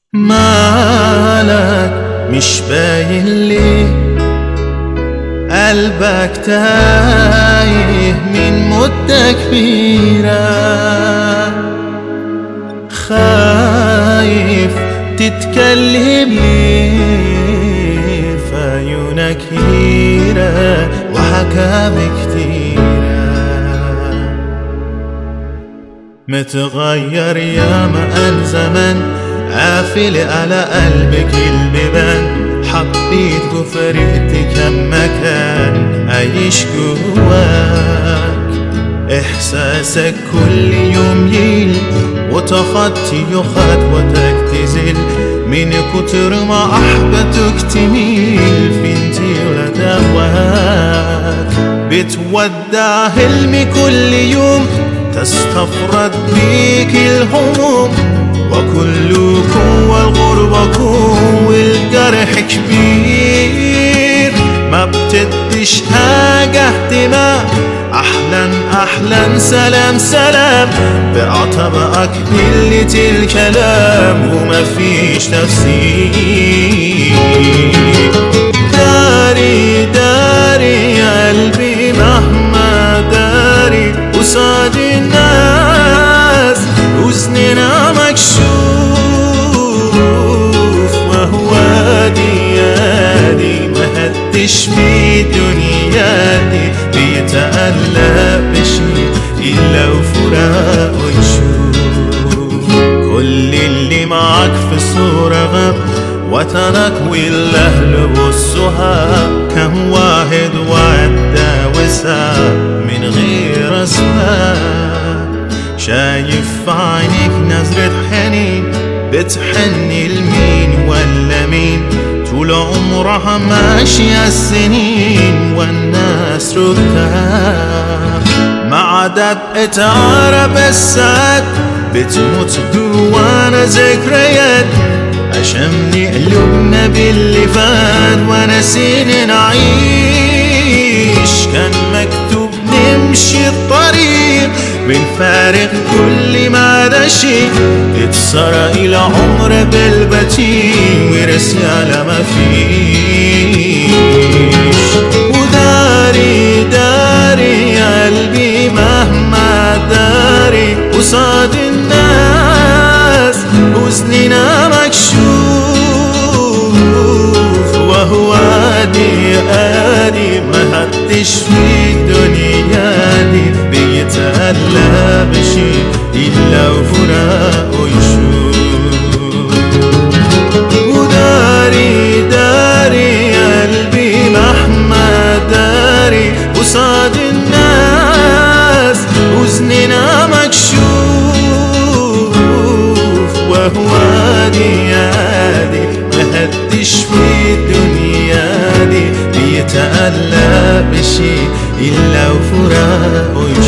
مالك مش باين لي قلبك تايه من مدة كبيرة خايف تتكلم لي فعيونك هيرة وحكام كتيرة متغير يا ما زمن قافل على قلبك البيبان حبيت وفرقت كم مكان عايش جواك إحساسك كل يوم يل وتخطي خطوتك تزل من كتر ما أحبتك تميل فينتي ولا دواك بتودع حلمي كل يوم تستفرد بيك الهموم وكلكم والغربكم والجرح كبير ما بتديش حاجة اهتمام أحلى أحلى سلام سلام بعطبقك قلة الكلام وما فيش تفسير داري داري يا قلبي مهما داري قصاد الناس وزننا مكشوف وهو ديادي ما هدش في دنياتي بيتألق بشي إلا وفراق ويشوف كل اللي معك في صورة غاب وطنك والأهل والصحاب كم واحد وعدى وساب من غير أسباب شايف في عينيك نظرة حنين بتحني لمين ولا مين طول عمرها ماشية السنين والناس ركاب مع دقة عرب الساعات بتموت جوانا ذكريات عشان قلوبنا باللي فات ونسينا نعيش كان مكتوب نمشي الطريق بنفارق كل ما ده شيء اتسرى إلى عمر بالبتين ورسالة ما فيش وداري داري يا قلبي مهما داري قصاد الناس حزننا مكشوف وهو دي آدي ما حدش في الدنيا دي بيتألى بشي إلا وفراق ويشوف وداري داري يا قلبي مهما داري قصاد الناس حزننا مكشوف وهو ديادي مهدش في الدنيا دي بيتألى بشي إلا وفراق